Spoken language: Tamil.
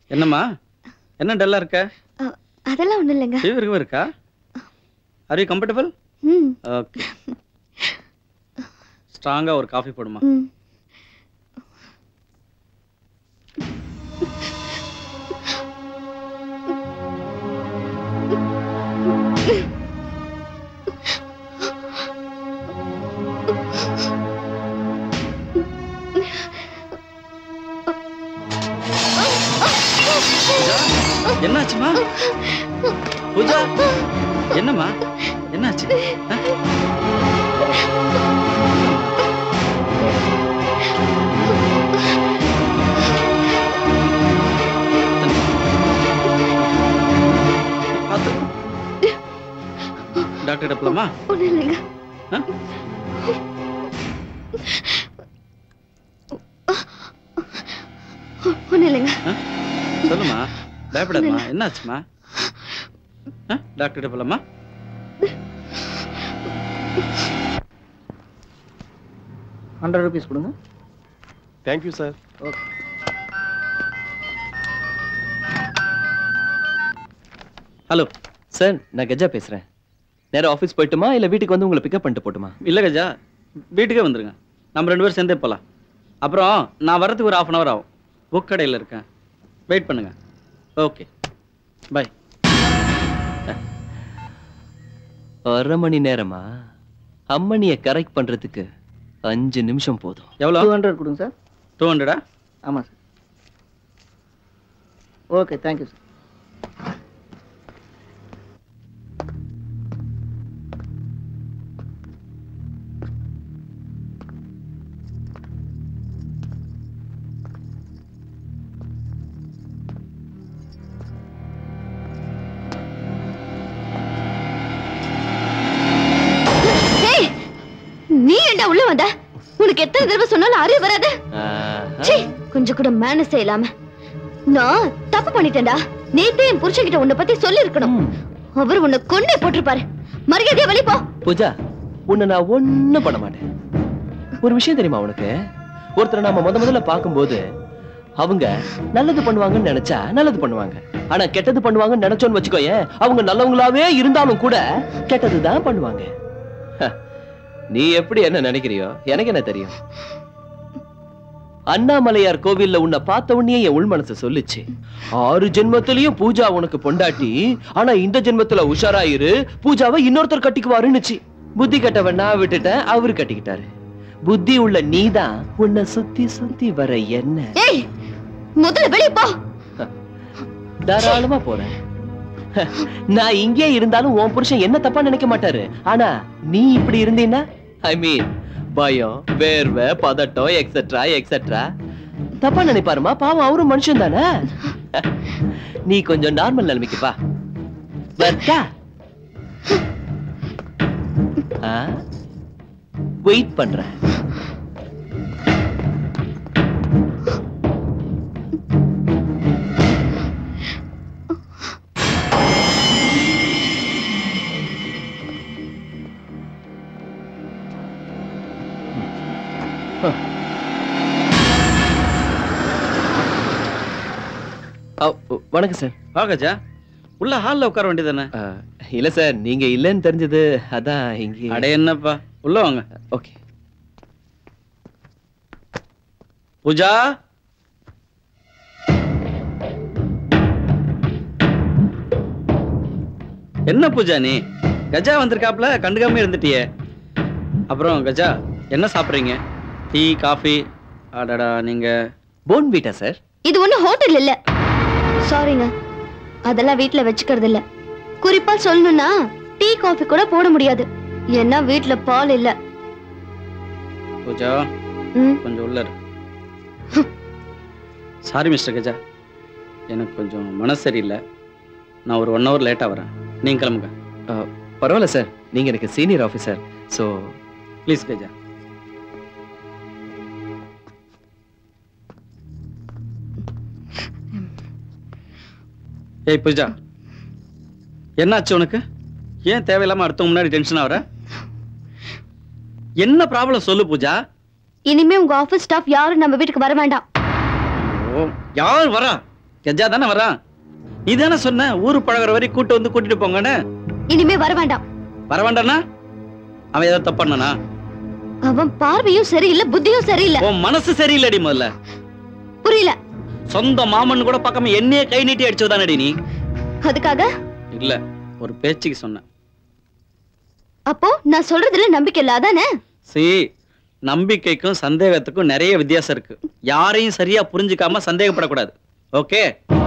என்னம்மா என்ன டல்லா இருக்க அ, அதெல்லாம் ஒண்ணும் இல்லைங்க ஃபீவர் இருக்கா are you comfortable hmm okay ஸ்ட்ராங்கா ஒரு காஃபி போடுமா ம் பூஜா என்னாச்சுமா பூஜா என்னம்மா என்னாச்சு ஆ? பார்த்து டாக்டர் போலாமா ஒண்ணும் இல்லைங்க ஆ? ஒண்ணும் இல்லைங்க ஆ? சொல்லுமா பயப்படாதம்மா என்னாச்சுமா ஆ? டாக்டர் போலாமா ஹண்ட்ரட் ருபீஸ் கொடுங்க thank you sir okay hello sir நான் கஜா பேசுறேன் நேரா ஆஃபீஸ் போயிட்டுமா இல்ல வீட்டுக்கு வந்து உங்களை பிக்கப் பண்ணிட்டு போட்டுமா இல்லை கஜா வீட்டுக்கே வந்துருங்க நம்ம ரெண்டு பேரும் சேர்ந்தே போகலாம் அப்புறம் நான் வரதுக்கு ஒரு half அன் ஹவர் ஆகும் புக் கடையில் இருக்கேன் வெயிட் பண்ணுங்க ஓகே பை அரை மணி நேரமா அம்மனிய கரெக்ட் பண்றதுக்கு அஞ்சு நிமிஷம் போதும் எவ்வளோ டூ ஹண்ட்ரட் கொடுங்க சார் டூ ஹண்ட்ரடா ஆமாம் சார் ஓகே தேங்க்யூ சார் ஏய் நீ ஏன்டா உள்ள வந்த உனக்கு எத்தனை தடவை சொன்னாலும் அறிவு வராது ஆஹா. ச்சீ கொஞ்சம் கூட மேனஸே இல்லாம நான் தப்பு பண்ணிட்டேன்டா நேத்தே என் புருஷன்கிட்ட உன்னை பத்தி சொல்லி இருக்கணும் அவர் உன்னை கொன்னே போட்டிருப்பாரு மரியாதையா வெளிய போ பூஜா உன்னை நான் ஒண்ணும் பண்ண மாட்டேன் ஒரு விஷயம் தெரியுமா உனக்கு ஒருத்தரை நாம முத முதல்ல பார்க்கும்போது அவங்க நல்லது பண்ணுவாங்கன்னு நினைச்சா நல்லது பண்ணுவாங்க ஆனா கெட்டது பண்ணுவாங்கன்னு நினைச்சோன்னு வச்சுக்கோயேன் அவங்க நல்லவங்களாவே இருந்தாலும் கூட கெட்டது தான் பண்ணுவாங்க ஹ, நீ எப்படி என்ன நினைக்கிறியோ எனக்கு என்ன தெரியும் அண்ணாமலையார் கோவில்ல உன்னை பார்த்த உடனே என் உள் மனசு சொல்லுச்சு ஆறு ஜென்மத்திலயும் பூஜா உனக்கு பொண்டாட்டி ஆனா இந்த ஜென்மத்துல உஷாராயிரு பூஜாவை இன்னொருத்தர் கட்டிக்குவாருன்னுச்சு புத்தி கட்டவன் நான் விட்டுட்டேன் அவரு கட்டிக்கிட்டாரு புத்தி உள்ள நீதான் உன்னை சுத்தி சுத்தி வர என்ன ஏய் முதல்ல வெளிய போ தாராளமா போறேன் நான் இங்கே இருந்தாலும் உன் புருஷன் என்ன தப்பா நினைக்க மாட்டாரு ஆனா நீ இப்படி இருந்தீன்னா ஐ மீன் பயம் வேர்வை பதட்டம் எக்ஸெட்ரா எக்ஸெட்ரா தப்பா நினைப்பாருமா பாவம் அவரும் மனுஷன் தானே நீ கொஞ்சம் நார்மல் நிலைமைக்கு வா வர்த்தா வெயிட் பண்றேன் ஆ, வணக்கம் சார் வா கஜா உள்ள ஹாலில் உட்கார வேண்டியதானே ஆ, இல்ல சார் நீங்க இல்லைன்னு தெரிஞ்சது அதான் இங்கே அட என்னப்பா உள்ள வாங்க ஓகே பூஜா என்ன பூஜா நீ கஜா வந்திருக்காப்ல கண்டுக்காம இருந்துட்டியே அப்புறம் கஜா என்ன சாப்பிட்றீங்க டீ காஃபி அடடா நீங்க போன் வீட்டா சார் இது ஒண்ணு ஹோட்டல் இல்ல சாரிங்க அதெல்லாம் வீட்ல வச்சுக்கிறது இல்ல குறிப்பா சொல்லணும்னா டீ காஃபி கூட போட முடியாது ஏன்னா வீட்ல பால் இல்ல பூஜா ம் கொஞ்சம் உள்ள இரு சாரி மிஸ்டர் கஜா எனக்கு கொஞ்சம் மனசு சரியில்லை நான் ஒரு ஒன் ஹவர் லேட்டாக வரேன் நீங்கள் கிளம்புங்க ஆ, பரவாயில்ல சார் நீங்க எனக்கு senior officer so please Gaja ஏய் பூஜா என்னாச்சு உனக்கு ஏன் தேவையில்லாம அடுத்தவங்க முன்னாடி டென்ஷன் ஆகுற என்ன ப்ராப்ளம் சொல்லு பூஜா இனிமே உங்க ஆபீஸ் ஸ்டாஃப் யாரும் நம்ம வீட்டுக்கு வர வேண்டாம் ஓ யார் வரா கெஜா தானே வரான் நீ தானே சொன்ன ஊரு பழகுற வரை கூட்டு வந்து கூட்டிட்டு போங்கன்னு இனிமே வர வேண்டாம் வர வேண்டானா அவன் ஏதோ தப்பு பண்ணனா அவன் பார்வையும் சரியில்லை புத்தியும் சரியில்லை உன் மனசு சரியில்லடி முதல்ல புரியல சொந்த மாமன் கூட பார்க்காம என்னையே கை நீட்டி அடிச்சதானடி நீ அதுக்காக இல்ல ஒரு பேச்சுக்கு சொன்னேன் அப்போ நான் சொல்றதுல நம்பிக்கை இல்ல அதானே சி நம்பிக்கைக்கும் சந்தேகத்துக்கும் நிறைய வித்தியாசம் இருக்கு யாரையும் சரியா புரிஞ்சுக்காம சந்தேகப்படக்கூடாது ஓகே